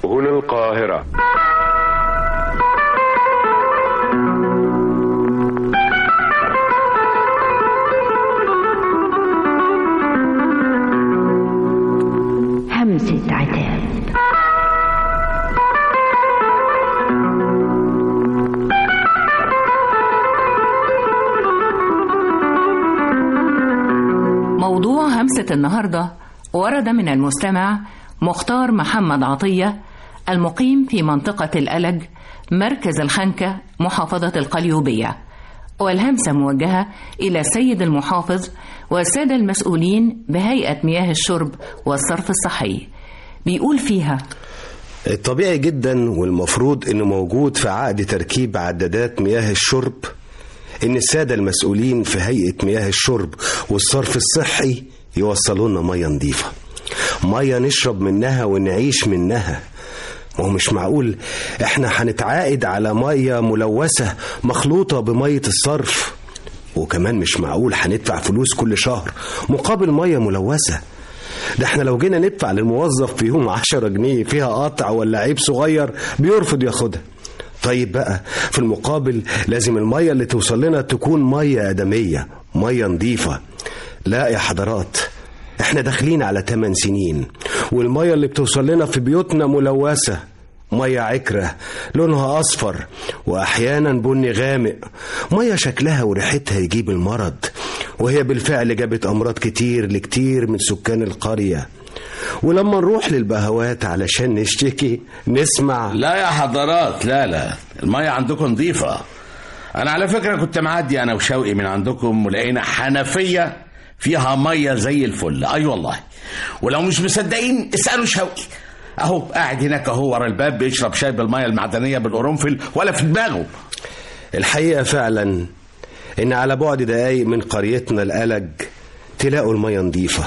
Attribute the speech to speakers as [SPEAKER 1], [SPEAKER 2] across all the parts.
[SPEAKER 1] هنا القاهرة
[SPEAKER 2] همسة عتاب
[SPEAKER 3] موضوع همسة النهاردة ورد من المستمع مختار محمد عطية المقيم في منطقة الألج مركز الخنكة محافظة القليوبية والهمسة موجهة إلى السيد المحافظ والسادة المسؤولين بهيئة مياه الشرب والصرف الصحي بيقول فيها
[SPEAKER 4] الطبيعي جدا والمفروض انه موجود في عقد تركيب عدادات مياه الشرب ان السادة المسؤولين في هيئة مياه الشرب والصرف الصحي يوصلوا لنا مية نظيفة مية نشرب منها ونعيش منها ما هو مش معقول احنا هنتعاقد على مية ملوثة مخلوطة بمية الصرف وكمان مش معقول هندفع فلوس كل شهر مقابل مية ملوثة ده احنا لو جينا ندفع للموظف في يوم عشرة جنيه فيها قطع ولا عيب صغير بيرفض ياخدها طيب بقى في المقابل لازم المية اللي توصل لنا تكون مية آدمية مية نظيفة لا يا حضرات احنا داخلين على 8 سنين والمية اللي بتوصل لنا في بيوتنا ملوثة مية عكرة لونها أصفر وأحيانا بني غامق مية شكلها وريحتها يجيب المرض وهي بالفعل جابت أمراض كتير لكتير من سكان القرية ولما نروح للبهوات علشان نشتكي نسمع
[SPEAKER 5] لا يا حضرات لا لا المية عندكم نظيفة أنا على فكرة كنت معدي أنا وشوقي من عندكم ولقينا حنفية فيها مية زي الفل أي أيوة والله ولو مش مصدقين اسألوا شوقي أهو قاعد هناك أهو ورا الباب بيشرب شاي بالمية المعدنية بالقرنفل ولا في دماغه
[SPEAKER 4] الحقيقة فعلا إن على بعد دقايق من قريتنا الألج تلاقوا المية نظيفة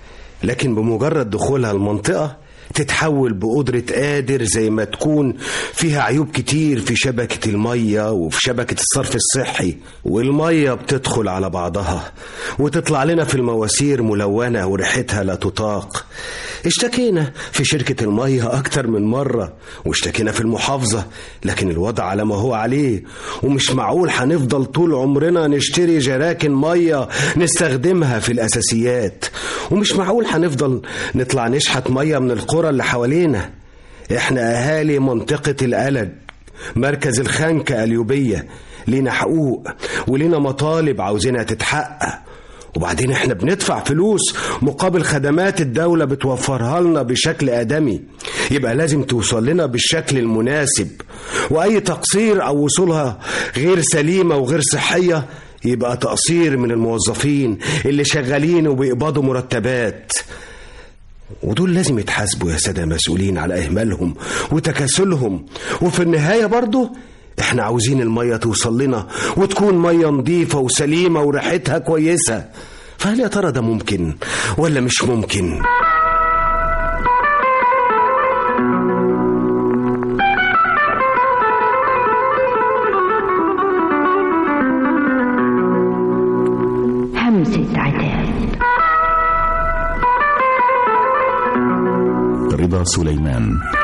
[SPEAKER 4] لكن بمجرد دخولها المنطقة تتحول بقدرة قادر زي ما تكون فيها عيوب كتير في شبكة المية وفي شبكة الصرف الصحي والمية بتدخل على بعضها وتطلع لنا في المواسير ملونة وريحتها لا تطاق اشتكينا في شركة المية أكتر من مرة واشتكينا في المحافظة لكن الوضع على ما هو عليه ومش معقول هنفضل طول عمرنا نشتري جراكن مية نستخدمها في الأساسيات ومش معقول هنفضل نطلع نشحت مية من القرى اللي حوالينا احنا أهالي منطقة الألج مركز الخنكة اليوبية لينا حقوق ولينا مطالب عاوزينها تتحقق وبعدين احنا بندفع فلوس مقابل خدمات الدولة بتوفرها لنا بشكل آدمي يبقى لازم توصل لنا بالشكل المناسب وأي تقصير أو وصولها غير سليمة وغير صحية يبقى تقصير من الموظفين اللي شغالين وبيقبضوا مرتبات ودول لازم يتحاسبوا يا سادة مسؤولين على إهمالهم وتكاسلهم وفي النهاية برضه احنا عاوزين المية توصل لنا وتكون مية نظيفة وسليمة وريحتها كويسة فهل يا ترى ده ممكن ولا مش ممكن؟
[SPEAKER 2] همسة عتاب
[SPEAKER 6] رضا سليمان